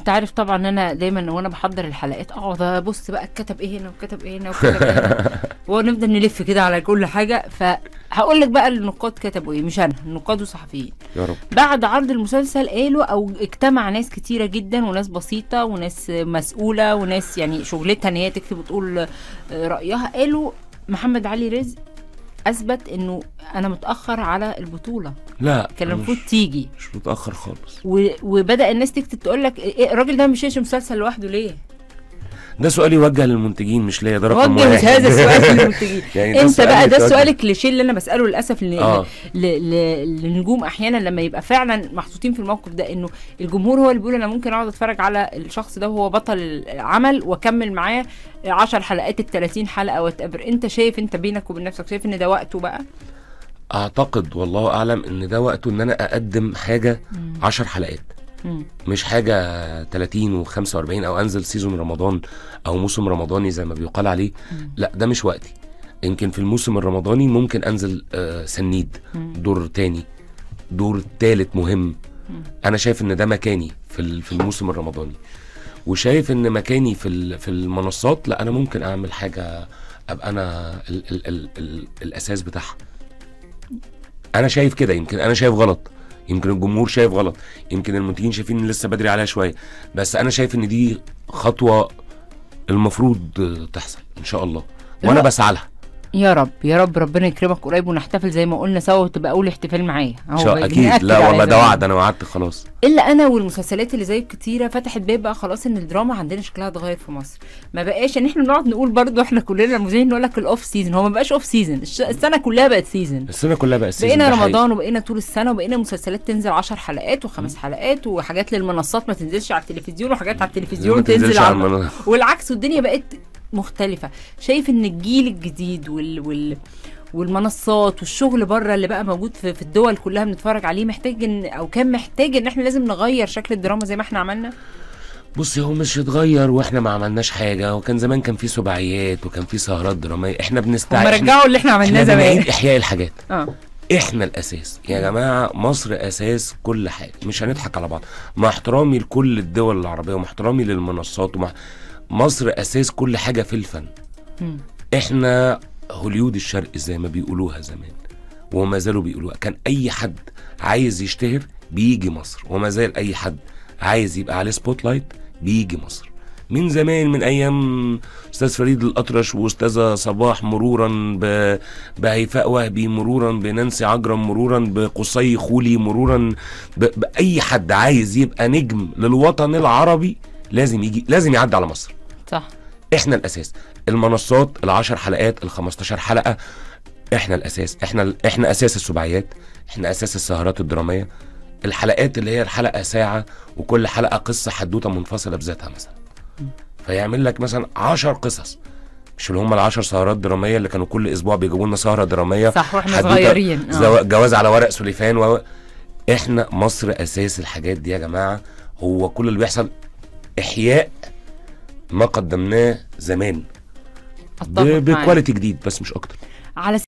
عارف طبعا ان انا دايما وانا بحضر الحلقات اقعد ابص بقى اتكتب ايه هنا وكتب ايه هنا وكتب ايه هنا ونفضل نلف كده على كل حاجه فهقول لك بقى النقاد كتبوا ايه مش انا النقاد والصحفيين يا رب بعد عرض المسلسل قالوا او اجتمع ناس كتيره جدا وناس بسيطه وناس مسؤوله وناس يعني شغلتها ان هي تكتب وتقول آه، رايها قالوا محمد علي رزق اثبت انه انا متاخر على البطوله لا كان أنا المفروض مش, تيجي مش متاخر خالص و... وبدا الناس تكتب تقول لك إيه الراجل ده مش مسلسل لوحده ليه؟ ده سؤال يوجه للمنتجين مش ليا ده رقم وجه واحد هذا السؤال للمنتجين يعني ده انت سؤال بقى ده يتوجه. السؤال الكليشيه اللي انا بساله للاسف ل... آه. ل... ل... للنجوم احيانا لما يبقى فعلا محطوطين في الموقف ده انه الجمهور هو اللي بيقول انا ممكن اقعد اتفرج على الشخص ده وهو بطل العمل واكمل معاه 10 حلقات ال 30 حلقه واتقبر انت شايف انت بينك وبين نفسك شايف ان ده وقته بقى اعتقد والله اعلم ان ده وقته ان انا اقدم حاجه 10 حلقات مم. مش حاجه 30 و45 او انزل سيزون رمضان او موسم رمضاني زي ما بيقال عليه لا ده مش وقتي يمكن في الموسم الرمضاني ممكن انزل آه سنيد دور تاني دور تالت مهم انا شايف ان ده مكاني في ال- في الموسم الرمضاني وشايف ان مكاني في ال- في المنصات لا انا ممكن اعمل حاجه ابقى انا ال ال ال ال الاساس بتاعها انا شايف كده يمكن انا شايف غلط يمكن الجمهور شايف غلط يمكن المنتجين شايفين ان لسه بدري عليها شويه بس انا شايف ان دي خطوه المفروض تحصل ان شاء الله وانا لا. بسعى لها يا رب يا رب ربنا يكرمك قريب ونحتفل زي ما قلنا سوا وتبقى اول احتفال معايا ان أهو شاء بنأكد اكيد لا على والله ده زمان. وعد انا وعدت خلاص الا انا والمسلسلات اللي زيك كتيره فتحت باب بقى خلاص ان الدراما عندنا شكلها اتغير في مصر ما بقاش ان احنا بنقعد نقول برضو احنا كلنا المذيعين نقول لك الاوف سيزون هو ما بقاش اوف سيزون الش- السنه كلها بقت سيزون السنه كلها بقى السيزون بقينا ده حقيقي. رمضان وبقينا طول السنه وبقينا مسلسلات تنزل 10 حلقات وخمس حلقات وحاجات للمنصات ما تنزلش على التلفزيون وحاجات على ما التلفزيون تنزلش تنزل على على المن- والعكس والدنيا بقت مختلفه شايف ان الجيل الجديد وال, وال والمنصات والشغل بره اللي بقى موجود في, في الدول كلها بنتفرج عليه محتاج ان او كان محتاج ان احنا لازم نغير شكل الدراما زي ما احنا عملنا بصي هو مش اتغير واحنا ما عملناش حاجه وكان زمان كان في سباعيات وكان في سهرات دراميه احنا هم بنستعمل رجعوا اللي احنا عملناه احنا زمان بنعيد احياء الحاجات اه احنا الاساس يا جماعه مصر اساس كل حاجه مش هنضحك على بعض مع احترامي لكل الدول العربيه ومع احترامي للمنصات ومع مصر اساس كل حاجه في الفن مم. احنا هوليود الشرق زي ما بيقولوها زمان وما زالوا بيقولوها كان اي حد عايز يشتهر بيجي مصر وما زال اي حد عايز يبقى عليه سبوت لايت بيجي مصر من زمان من ايام استاذ فريد الاطرش واستاذه صباح مرورا ب... بهيفاء وهبي مرورا بنانسي عجرم مرورا بقصي خولي مرورا ب... باي حد عايز يبقى نجم للوطن العربي لازم يجي لازم يعدي على مصر صح احنا الاساس المنصات العشر حلقات ال 15 حلقه احنا الاساس احنا احنا اساس السباعيات احنا اساس السهرات الدراميه الحلقات اللي هي الحلقه ساعه وكل حلقه قصه حدوته منفصله بذاتها مثلا فيعمل لك مثلا 10 قصص مش اللي هم العشر سهرات دراميه اللي كانوا كل اسبوع بيجيبوا لنا سهره دراميه صح واحنا حدوتة صغيرين آه. زو- جواز على ورق سليفان و... احنا مصر اساس الحاجات دي يا جماعه هو كل اللي بيحصل احياء ما قدمناه زمان أتفق معاك. بكواليتي جديد بس مش اكتر على